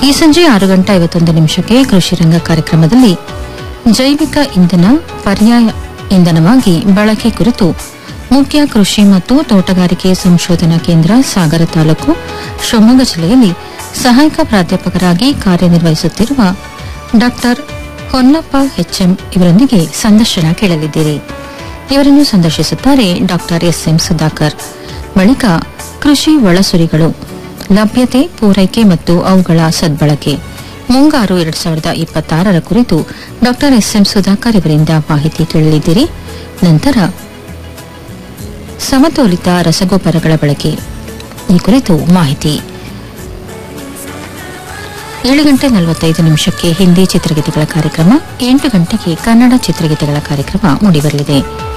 ಈ ಸಂಜೆ ಆರು ಗಂಟೆ ಐವತ್ತೊಂದು ನಿಮಿಷಕ್ಕೆ ಕೃಷಿ ರಂಗ ಕಾರ್ಯಕ್ರಮದಲ್ಲಿ ಜೈವಿಕ ಇಂಧನ ಪರ್ಯಾಯ ಇಂಧನವಾಗಿ ಬಳಕೆ ಕುರಿತು ಮುಖ್ಯ ಕೃಷಿ ಮತ್ತು ತೋಟಗಾರಿಕೆ ಸಂಶೋಧನಾ ಕೇಂದ್ರ ಸಾಗರ ತಾಲೂಕು ಶಿವಮೊಗ್ಗ ಜಿಲ್ಲೆಯಲ್ಲಿ ಸಹಾಯಕ ಪ್ರಾಧ್ಯಾಪಕರಾಗಿ ಕಾರ್ಯನಿರ್ವಹಿಸುತ್ತಿರುವ ಡಾಕ್ಟರ್ ಹೊನ್ನಪ್ಪ ಎಚ್ಎಂ ಇವರೊಂದಿಗೆ ಸಂದರ್ಶನ ಕೇಳಲಿದ್ದೀರಿ ಇವರನ್ನು ಸಂದರ್ಶಿಸುತ್ತಾರೆ ಡಾಕ್ಟರ್ ಎಸ್ಎಂ ಸುಧಾಕರ್ ಬಳಿಕ ಕೃಷಿ ಒಳಸುರಿಗಳು ಲಭ್ಯತೆ ಪೂರೈಕೆ ಮತ್ತು ಅವುಗಳ ಸದ್ಬಳಕೆ ಮುಂಗಾರು ಎರಡ್ ಸಾವಿರದ ಇಪ್ಪತ್ತಾರರ ಕುರಿತು ಡಾಕ್ಟರ್ ಎಸ್ಎಂ ಸುಧಾಕರ್ ಇವರಿಂದ ಮಾಹಿತಿ ಕೇಳಲಿದ್ದೀರಿ ನಂತರ ಸಮತೋಲಿತ ರಸಗೊಬ್ಬರಗಳ ಬಳಕೆ ಈ ಕುರಿತು ಮಾಹಿತಿ ಏಳು ಗಂಟೆ ನಲವತ್ತೈದು ನಿಮಿಷಕ್ಕೆ ಹಿಂದಿ ಚಿತ್ರಗೀತೆಗಳ ಕಾರ್ಯಕ್ರಮ ಎಂಟು ಗಂಟೆಗೆ ಕನ್ನಡ ಚಿತ್ರಗೀತೆಗಳ ಕಾರ್ಯಕ್ರಮ ಮೂಡಿಬರಲಿದೆ